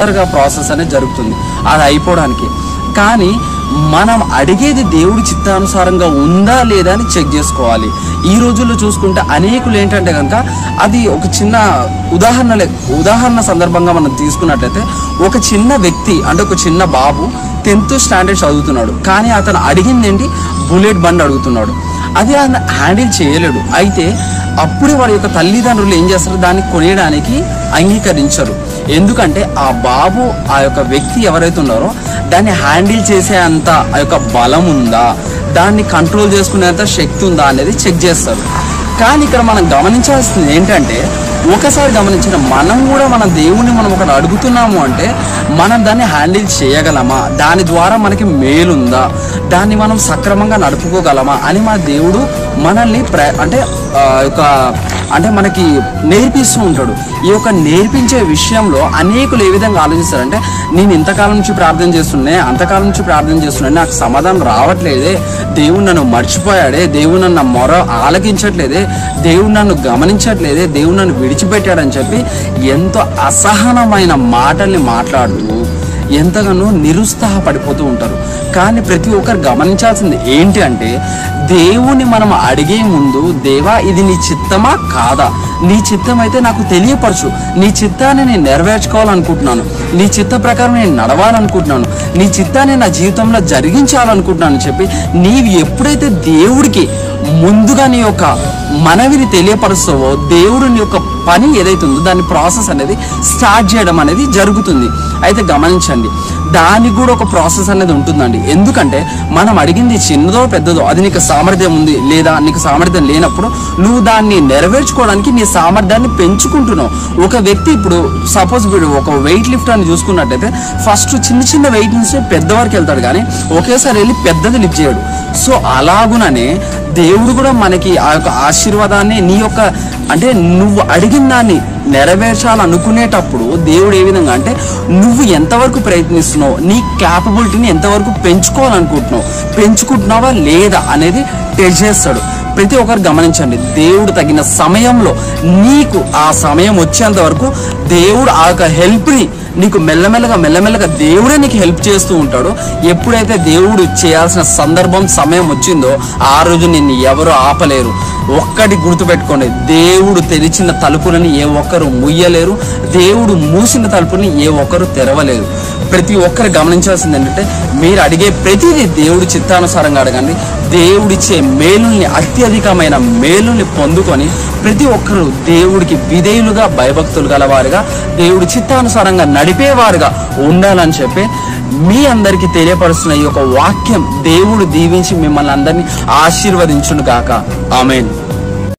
తొందరగా ప్రాసెస్ అనేది జరుగుతుంది అది అయిపోవడానికి కానీ మనం అడిగేది దేవుడి చిత్తానుసారంగా ఉందా లేదా అని చెక్ చేసుకోవాలి ఈ రోజుల్లో చూసుకుంటే అనేకులు ఏంటంటే కనుక అది ఒక చిన్న ఉదాహరణ లే- ఉదాహరణ సందర్భంగా మనం తీసుకున్నట్లయితే ఒక చిన్న వ్యక్తి అంటే ఒక చిన్న బాబు టెన్త్ స్టాండర్డ్ చదువుతున్నాడు కానీ అతను అడిగింది ఏంటి బుల్లెట్ బండి అడుగుతున్నాడు అది ఆయన హ్యాండిల్ చేయలేడు అయితే అప్పుడే వారి యొక్క తల్లిదండ్రులు ఏం చేస్తారు దాన్ని కొనేయడానికి అంగీకరించరు ఎందుకంటే ఆ బాబు ఆ యొక్క వ్యక్తి ఎవరైతే ఉన్నారో దాన్ని హ్యాండిల్ చేసే అంత ఆ యొక్క బలం ఉందా దాన్ని కంట్రోల్ చేసుకునేంత శక్తి ఉందా అనేది చెక్ చేస్తారు కానీ ఇక్కడ మనం గమనించాల్సింది ఏంటంటే ఒకసారి గమనించిన మనం కూడా మన దేవుణ్ణి మనం ఒకటి అడుగుతున్నాము అంటే మనం దాన్ని హ్యాండిల్ చేయగలమా దాని ద్వారా మనకి మేలుందా దాన్ని మనం సక్రమంగా నడుపుకోగలమా అని మన దేవుడు మనల్ని ప్ర అంటే ఆ, యొక్క అంటే మనకి నేర్పిస్తూ ఉంటాడు ఈ యొక్క నేర్పించే విషయంలో అనేకులు ఏ విధంగా ఆలోచిస్తారంటే నేను ఇంతకాలం నుంచి ప్రార్థన చేస్తున్నా అంతకాలం నుంచి ప్రార్థన చేస్తున్నా నాకు సమాధానం రావట్లేదే దేవుడు నన్ను మర్చిపోయాడే దేవుడు నన్ను మొర ఆలకించట్లేదే దేవుడు నన్ను గమనించట్లేదే దేవుడు నన్ను విడిచిపెట్టాడని చెప్పి ఎంతో అసహనమైన మాటల్ని మాట్లాడుతూ ఎంతగానో నిరుత్సాహపడిపోతూ ఉంటారు కానీ ప్రతి ఒక్కరు గమనించాల్సింది ఏంటి అంటే దేవుని మనం అడిగే ముందు దేవా ఇది నీ చిత్తమా కాదా నీ చిత్తం అయితే నాకు తెలియపరచు నీ చిత్తాన్ని నేను నెరవేర్చుకోవాలనుకుంటున్నాను నీ చిత్త ప్రకారం నేను నడవాలనుకుంటున్నాను నీ చిత్తాన్ని నా జీవితంలో జరిగించాలనుకుంటున్నాను అని చెప్పి నీవు ఎప్పుడైతే దేవుడికి ముందుగా నీ యొక్క మనవిని తెలియపరుస్తావో దేవుడు నీ యొక్క పని ఏదైతే ఉందో దాని ప్రాసెస్ అనేది స్టార్ట్ చేయడం అనేది జరుగుతుంది అయితే గమనించండి దానికి కూడా ఒక ప్రాసెస్ అనేది ఉంటుందండి ఎందుకంటే మనం అడిగింది చిన్నదో పెద్దదో అది నీకు సామర్థ్యం ఉంది లేదా నీకు సామర్థ్యం లేనప్పుడు నువ్వు దాన్ని నెరవేర్చుకోవడానికి నీ సామర్థ్యాన్ని పెంచుకుంటున్నావు ఒక వ్యక్తి ఇప్పుడు సపోజ్ వీడు ఒక వెయిట్ లిఫ్ట్ అని చూసుకున్నట్టయితే ఫస్ట్ చిన్న చిన్న వెయిట్ నుంచి పెద్ద వరకు వెళ్తాడు కానీ ఒకేసారి వెళ్ళి పెద్దది లిఫ్ట్ చేయడు సో అలాగుననే దేవుడు కూడా మనకి ఆ యొక్క ఆశీర్వాదాన్ని నీ యొక్క అంటే నువ్వు అడిగిన దాన్ని నెరవేర్చాలనుకునేటప్పుడు దేవుడు ఏ విధంగా అంటే నువ్వు ఎంతవరకు ప్రయత్నిస్తున్నావు నీ క్యాపబిలిటీని ఎంతవరకు పెంచుకోవాలనుకుంటున్నావు పెంచుకుంటున్నావా లేదా అనేది టెస్ట్ చేస్తాడు ప్రతి ఒక్కరు గమనించండి దేవుడు తగిన సమయంలో నీకు ఆ సమయం వచ్చేంత వరకు దేవుడు ఆ యొక్క హెల్ప్ని నీకు మెల్లమెల్లగా మెల్లమెల్లగా దేవుడే నీకు హెల్ప్ చేస్తూ ఉంటాడు ఎప్పుడైతే దేవుడు చేయాల్సిన సందర్భం సమయం వచ్చిందో ఆ రోజు నిన్ను ఎవరు ఆపలేరు ఒక్కటి గుర్తుపెట్టుకోండి దేవుడు తెరిచిన తలుపులని ఏ ఒక్కరు ముయ్యలేరు దేవుడు మూసిన తలుపుని ఏ ఒక్కరు తెరవలేరు ప్రతి ఒక్కరు గమనించాల్సింది ఏంటంటే మీరు అడిగే ప్రతిదీ దేవుడి చిత్తానుసారంగా అడగండి దేవుడిచ్చే మేలుల్ని అత్యధికమైన మేలుల్ని పొందుకొని ప్రతి ఒక్కరూ దేవుడికి విధేయులుగా భయభక్తులు గలవారుగా దేవుడి చిత్తానుసారంగా నడిపేవారుగా ఉండాలని చెప్పి మీ అందరికీ తెలియపరుస్తున్న ఈ యొక్క వాక్యం దేవుడు దీవించి మిమ్మల్ని అందరినీ ఆశీర్వదించును గాక ఆమెన్